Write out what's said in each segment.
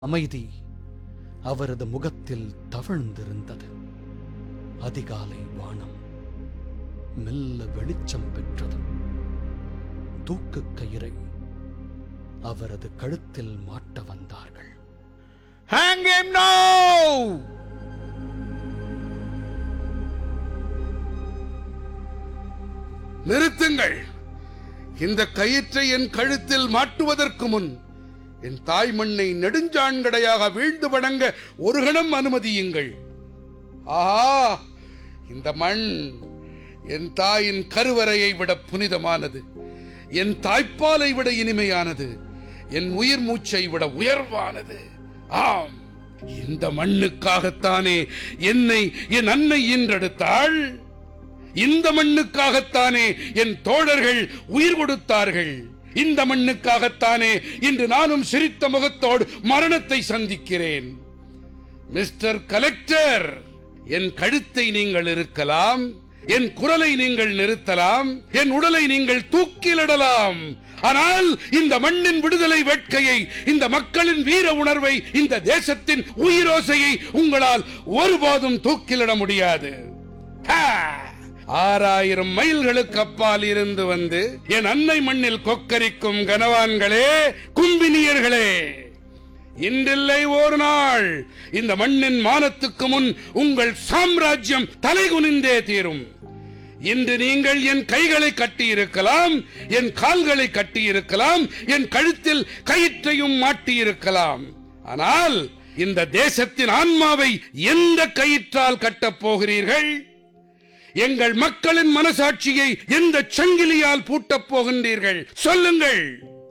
அமைதி அவரது முகத்தில் தவழ்ந்திருந்தது அதிகாலை வானம் மெல்ல வெளிச்சம் பெற்றது தூக்குக் கயிறை அவரது கழுத்தில் மாட்ட வந்தார்கள் Hang him now! நிறுத்துங்கள் இந்த கயிற்றை என் கழுத்தில் மாட்டுவதற்கு முன் என் தாய் மண்ணை நெடுஞ்சாண்கடையாக வீழ்ந்து வணங்க ஒரு கணம் அனுமதியுங்கள் ஆஹா இந்த மண் என் தாயின் கருவறையை விட புனிதமானது என் தாய்ப்பாலை விட இனிமையானது என் உயிர் மூச்சை விட உயர்வானது ஆம் இந்த மண்ணுக்காகத்தானே என்னை என் அன்னை ஈன்றெடுத்தாள் இந்த மண்ணுக்காகத்தானே என் தோழர்கள் உயிர் கொடுத்தார்கள் இந்த மண்ணுக்காகத்தானே இன்று நானும் சிரித்த முகத்தோடு மரணத்தை சந்திக்கிறேன் மிஸ்டர் கலெக்டர் என் கழுத்தை நீங்கள் இருக்கலாம் என் குரலை நீங்கள் நிறுத்தலாம் என் உடலை நீங்கள் தூக்கிலிடலாம் ஆனால் இந்த மண்ணின் விடுதலை வேட்கையை இந்த மக்களின் வீர உணர்வை இந்த தேசத்தின் உயிரோசையை உங்களால் ஒருபோதும் தூக்கிலிட முடியாது ஹா! ஆறாயிரம் மைல்களுக்கு அப்பால் இருந்து வந்து என் அன்னை மண்ணில் கொக்கரிக்கும் கனவான்களே கும்பினியர்களே இன்றில்லை ஒரு நாள் இந்த மண்ணின் மானத்துக்கு முன் உங்கள் சாம்ராஜ்யம் தலைகுனிந்தே தீரும் இன்று நீங்கள் என் கைகளை கட்டியிருக்கலாம் என் கால்களை கட்டியிருக்கலாம் என் கழுத்தில் கயிற்றையும் மாட்டியிருக்கலாம் ஆனால் இந்த தேசத்தின் ஆன்மாவை எந்த கயிற்றால் கட்டப் போகிறீர்கள் எங்கள் மக்களின் மனசாட்சியை எந்த சங்கிலியால் பூட்டப் போகின்றீர்கள் சொல்லுங்கள்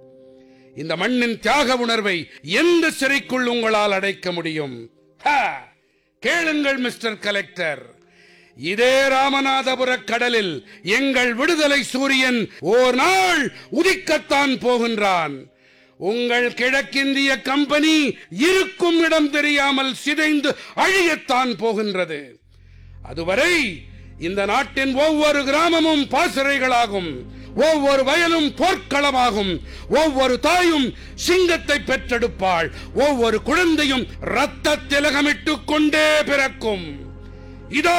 இந்த மண்ணின் தியாக உணர்வை எந்த சிறைக்குள் உங்களால் அடைக்க முடியும் ஹா! கேளுங்கள் மிஸ்டர் கலெக்டர் இதே ராமநாதபுர கடலில் எங்கள் விடுதலை சூரியன் ஓர் நாள் உதிக்கத்தான் போகின்றான் உங்கள் கிழக்கிந்திய கம்பெனி இருக்கும் இடம் தெரியாமல் சிதைந்து அழியத்தான் போகின்றது அதுவரை இந்த நாட்டின் ஒவ்வொரு கிராமமும் பாசறைகளாகும் ஒவ்வொரு வயலும் போர்க்களமாகும் ஒவ்வொரு தாயும் சிங்கத்தை பெற்றெடுப்பாள் ஒவ்வொரு குழந்தையும் ரத்த திலகமிட்டுக் கொண்டே பிறக்கும் இதோ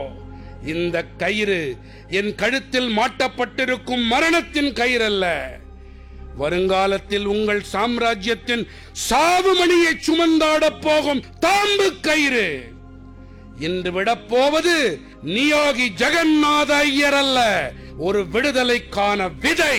இந்த கயிறு என் கழுத்தில் மாட்டப்பட்டிருக்கும் மரணத்தின் கயிறு அல்ல வருங்காலத்தில் உங்கள் சாம்ராஜ்யத்தின் சாவுமணியை சுமந்தாடப் போகும் தாம்பு கயிறு இன்று விடப்போவது நியோகி ஜெகநாத ஐயர் அல்ல ஒரு விடுதலைக்கான விதை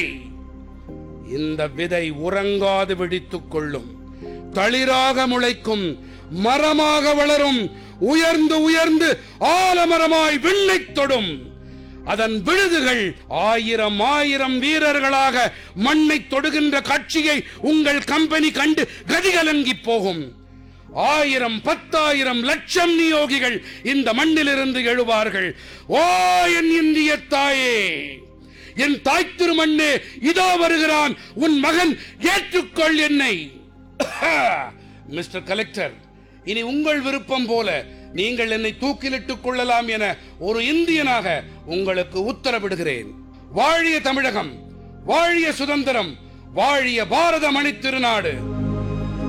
இந்த விதை உறங்காது வெடித்துக் கொள்ளும் தளிராக முளைக்கும் மரமாக வளரும் உயர்ந்து உயர்ந்து ஆலமரமாய் விண்ணைத் தொடும் அதன் விழுதுகள் ஆயிரம் ஆயிரம் வீரர்களாக மண்ணை தொடுகின்ற காட்சியை உங்கள் கம்பெனி கண்டு கதிகலங்கி போகும் ஆயிரம் பத்தாயிரம் லட்சம் நியோகிகள் இந்த மண்ணிலிருந்து எழுவார்கள் ஓ என் இந்திய தாயே என் தாய் திருமண்ணே இதோ வருகிறான் உன் மகன் ஏற்றுக்கொள் என்னை மிஸ்டர் கலெக்டர் இனி உங்கள் விருப்பம் போல நீங்கள் என்னை தூக்கிலிட்டுக் கொள்ளலாம் என ஒரு இந்தியனாக உங்களுக்கு உத்தரவிடுகிறேன் வாழிய தமிழகம் வாழிய சுதந்திரம் வாழிய பாரத மணி திருநாடு